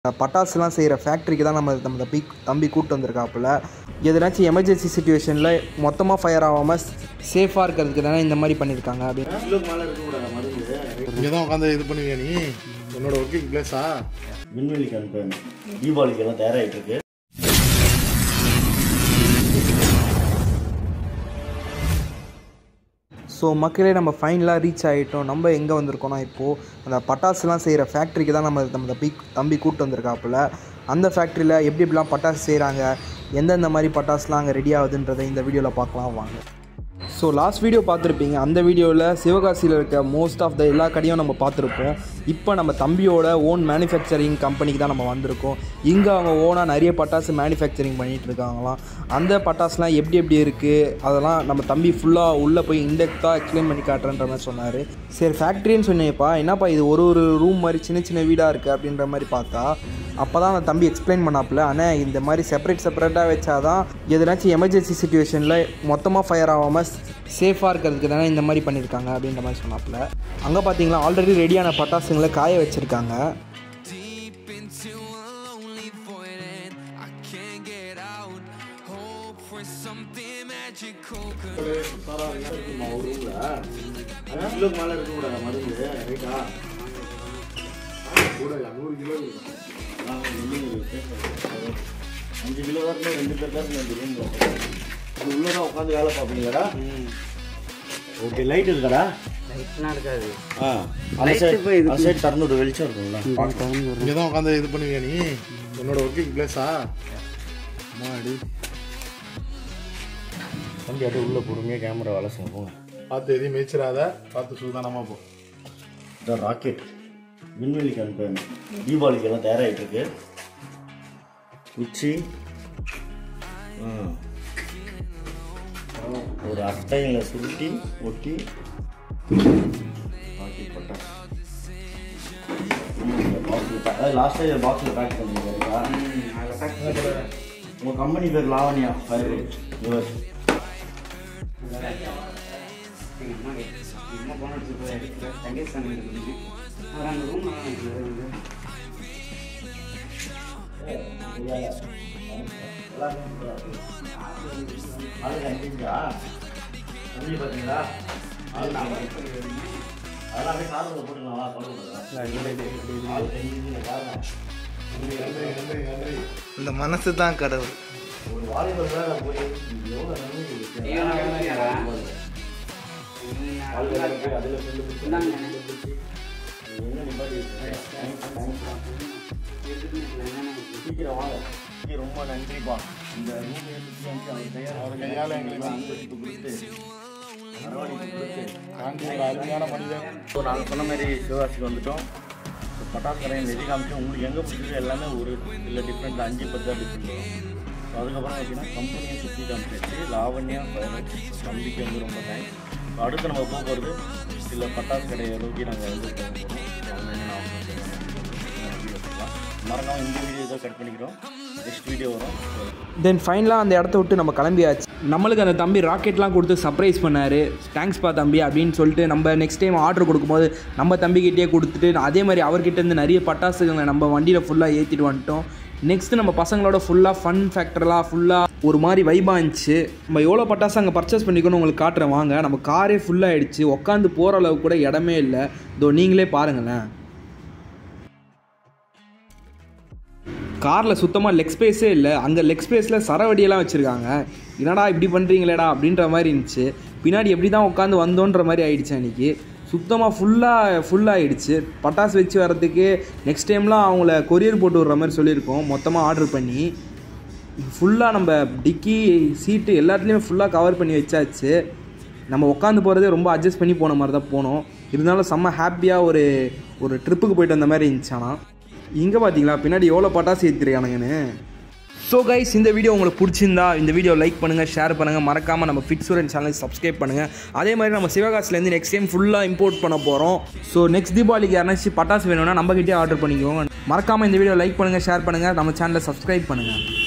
பட்டாசுலாம் செய்கிற ஃபேக்ட்ரிக்கு தான் நம்ம நம்ம தம்பி தம்பி கூப்பிட்டு வந்திருக்காப்புல எதனாச்சும் எமர்ஜென்சி சுச்சுவேஷனில் மொத்தமாக ஃபயர் ஆகாமல் சேஃபாக இருக்கிறதுக்கு தானே இந்த மாதிரி பண்ணியிருக்காங்க அப்படின்னு இங்கே தான் உட்காந்து இது பண்ணுவியா நீ என்னோட ஒர்க்கிங் பிளேஸா விண்வெளிக்கு அனுப்ப தீபாவளிக்கு எல்லாம் தயாராகிட்டு இருக்கு ஸோ மக்களே நம்ம ஃபைனலாக ரீச் ஆகிட்டோம் நம்ம எங்கே வந்திருக்கோம்னா இப்போது அந்த பட்டாசுலாம் செய்கிற ஃபேக்ட்ரிக்கு தான் நம்ம நம்ம தம்பி தம்பி கூப்பிட்டு வந்திருக்காப்புல அந்த ஃபேக்ட்ரியில் எப்படி எப்படிலாம் பட்டாசு செய்கிறாங்க எந்தெந்த மாதிரி பட்டாசுலாம் அங்கே ரெடி ஆகுதுன்றதை இந்த வீடியோவில் பார்க்கலாம் வாங்க ஸோ லாஸ்ட் வீடியோ பார்த்துருப்பீங்க அந்த வீடியோவில் சிவகாசியில் இருக்க மோஸ்ட் ஆஃப் த எல்லா கடையும் நம்ம பார்த்துருப்போம் இப்போ நம்ம தம்பியோட ஓன் மேனுஃபேக்சரிங் கம்பெனிக்கு தான் நம்ம வந்திருக்கோம் இங்கே அவங்க ஓனாக நிறைய பட்டாசு மேனுஃபேக்சரிங் பண்ணிகிட்டு இருக்காங்களாம் அந்த பட்டாசுலாம் எப்படி எப்படி இருக்குது அதெல்லாம் நம்ம தம்பி ஃபுல்லாக உள்ளே போய் இன்டெக்டாக எக்ஸ்பிளைன் பண்ணி காட்டுறன்ற மாதிரி சொன்னார் சரி ஃபேக்ட்ரின்னு சொன்னேப்பா என்னப்பா இது ஒரு ஒரு ரூம் மாதிரி சின்ன சின்ன வீடாக இருக்குது அப்படின்ற மாதிரி பார்த்தா அப்போ தான் அந்த தம்பி எக்ஸ்பிளைன் பண்ணாப்புல ஆனால் இந்த மாதிரி செப்பரேட் செப்பரேட்டாக வச்சாதான் எதனாச்சும் எமர்ஜென்சி சுச்சுவேஷனில் மொத்தமாக ஃபயர் ஆகாமல் சேஃபாக இருக்கிறதுக்கு தானே இந்த மாதிரி பண்ணியிருக்காங்க அப்படின்ற மாதிரி சொன்னாப்புல அங்கே பார்த்தீங்களா ஆல்ரெடி ரெடியான பட்டாசுங்களை காய வச்சுருக்காங்க deep into a lonely void and I can't get out. Hope for something magical. கிலோக்கு மேலே இருக்க கூடாது மருந்து ரைட்டா கூட நூறு கிலோ அஞ்சு கிலோ தான் இருந்தா ரெண்டு பேர் தான் இந்த ரூம் அது உள்ளே தான் உட்காந்து வேலை பார்ப்பீங்களாடா ஓகே லைட் இருக்காடா லைட்லாம் இருக்காது ஆ அந்த சைடு அந்த சைடு திறந்து விட வெளிச்சம் இருக்கும்ல இங்கே தான் உட்காந்து இது பண்ணுவியா நீ என்னோட ஒர்க்கிங் பிளேஸா மாடி தம்பி அப்படியே உள்ளே பொறுமையாக கேமரா வேலை செய்யும் போங்க பார்த்து எதையும் மேய்ச்சிடாத பார்த்து சூதானமாக போ இந்த ராக்கெட் விண்வெளிக்கு அனுப்ப தீபாவளிக்கு எல்லாம் தயாராகிட்டு இருக்கு குச்சி ஆ. ஒரு அட்டையில் சுருட்டி ஒட்டி ராக்கெட் பட்டாசு பாக்ஸில் அதாவது லாஸ்ட் இயர் பாக்ஸில் பேக் பண்ணிருக்கா உங்கள் கம்பெனி பேர் லாவண்யா ஃபயர் யுவர் அம்மா போன தங்கேஷ் சாமி இருக்கு அவர் அந்த ரூம் அது அஞ்சுங்களா தம்பி பார்த்தீங்களா அதெல்லாம் அப்படியே காரில் போட்டுக்கலாம் காரணம் இந்த மனசு தான் கடவுள் ஒரு வாலிபர் வேலை போய் எவ்வளோ நன்மை ஐயோ, நான் வேலையாடா? அதில் சொல்லி இந்தாங்க. என்ன நிப்பாட்டி சீக்கிரம் வாங்க சீக்கிரம் ரொம்ப நன்றிப்பா இந்த ரூம் அவர் தயார் அவர் கையால எங்களுக்கு அன்பளிப்பு கொடுத்து அரவணைப்பு கொடுத்து காந்தி ஒரு அருமையான மனிதன் ஸோ நாங்கள் சொன்ன மாதிரி சிவகாசிக்கு வந்துட்டோம் ஸோ பட்டாசு கடையை நெறி காமிச்சோம் உங்களுக்கு எங்கே பிடிச்சது எல்லாமே ஒரு இல்லை டிஃப்ரெண்ட் அஞ்சு பத்து தான் டிஃப்ரெண்ட் வரும் ஸோ அதுக்கப்புறம் பார்த்தீங்கன்னா கம்பெனியை சுற்றி காமிச்சிச்சு லாவண்யா ஃபயர் தம்பிக்கு வந்து ரொம்ப தேங்க்ஸ் ஸோ அடுத்து நம்ம போக போகிறது சில பட்டாசு கடையை நோக்கி நாங்கள் வந்து போக போகிறோம் ஸோ அவங்க என்னென்ன ஆஃபர் செய்யலாம் மறக்காமல் இந்த வீடியோ தான் கட் பண்ணிக்கிறோம் நெக்ஸ்ட் வீடியோ வரும் ஸோ தென் ஃபைனலாக அந்த இடத்த விட்டு நம்ம கிளம்பியாச்சு நம்மளுக்கு அந்த தம்பி ராக்கெட்லாம் கொடுத்து சர்ப்ரைஸ் பண்ணார் தேங்க்ஸ்ப்பா தம்பி அப்படின்னு சொல்லிட்டு நம்ம நெக்ஸ்ட் டைம் ஆர்டர் கொடுக்கும்போது நம்ம தம்பிக்கிட்டே கொடுத்துட்டு அதே மாதிரி அவர்கிட்ட இருந்து நிறைய பட்டாசுகளை நம்ம வண்டியில் ஃபுல்லாக ஏற்றிட்டு வந்துட்டோம் நெக்ஸ்ட்டு நம்ம பசங்களோட ஃபுல்லாக ஃபன் ஃபேக்டர்லாம் ஃபுல்லாக ஒரு மாதிரி வைபாக இருந்துச்சு நம்ம எவ்வளோ பட்டாசு அங்கே பர்ச்சேஸ் பண்ணிக்கணும் உங்களுக்கு காட்டுறேன் வாங்க நம்ம காரே ஃபுல்லாக ஆயிடுச்சு உட்காந்து போகிற அளவுக்கு கூட இடமே இல்லை இதோ நீங்களே பாருங்களேன் காரில் சுத்தமாக லெக் ஸ்பேஸே இல்லை அங்கே லெக் ஸ்பேஸில் சரவடியெல்லாம் வச்சுருக்காங்க என்னடா இப்படி பண்ணுறீங்களேடா அப்படின்ற மாதிரி இருந்துச்சு பின்னாடி எப்படி தான் உட்காந்து வந்தோன்ற மாதிரி ஆயிடுச்சு அன்றைக்கி சுத்தமாக ஃபுல்லாக ஃபுல்லாகிடுச்சு பட்டாசு வச்சு வரதுக்கு நெக்ஸ்ட் டைம்லாம் அவங்கள கொரியர் போட்டு விட்ற மாதிரி சொல்லியிருக்கோம் மொத்தமாக ஆர்டர் பண்ணி ஃபுல்லாக நம்ம டிக்கி சீட்டு எல்லாத்துலேயுமே ஃபுல்லாக கவர் பண்ணி வச்சாச்சு நம்ம உட்காந்து போகிறதே ரொம்ப அட்ஜஸ்ட் பண்ணி போன மாதிரி தான் போனோம் இருந்தாலும் செம்ம ஹாப்பியாக ஒரு ஒரு ட்ரிப்புக்கு போயிட்டு வந்த மாதிரி இருந்துச்சு ஆனால் இங்கே பார்த்தீங்களா பின்னாடி எவ்வளோ பட்டாசு ஏற்றிருக்கானுங்கன்னு ஸோ கைஸ் இந்த வீடியோ உங்களுக்கு பிடிச்சிருந்தா இந்த வீடியோ லைக் பண்ணுங்கள் ஷேர் பண்ணுங்கள் மறக்காமல் நம்ம ஃபிட்ஸூரன் சேனல் சப்ஸ்கிரைப் பண்ணுங்கள் அதே மாதிரி நம்ம சிவகாசிலேருந்து நெக்ஸ்ட் டைம் ஃபுல்லாக இம்போர்ட் பண்ண போகிறோம் ஸோ நெக்ஸ்ட் தீபாவளிக்கு யாராச்சும் பட்டாசு வேணும்னா நம்மகிட்டே ஆர்டர் பண்ணிக்கோங்க மறக்காமல் இந்த வீடியோ லைக் பண்ணுங்கள் ஷேர் பண்ணுங்கள் நம்ம சேனலை சப்ஸ்கிரைப் பண்ணுங்கள்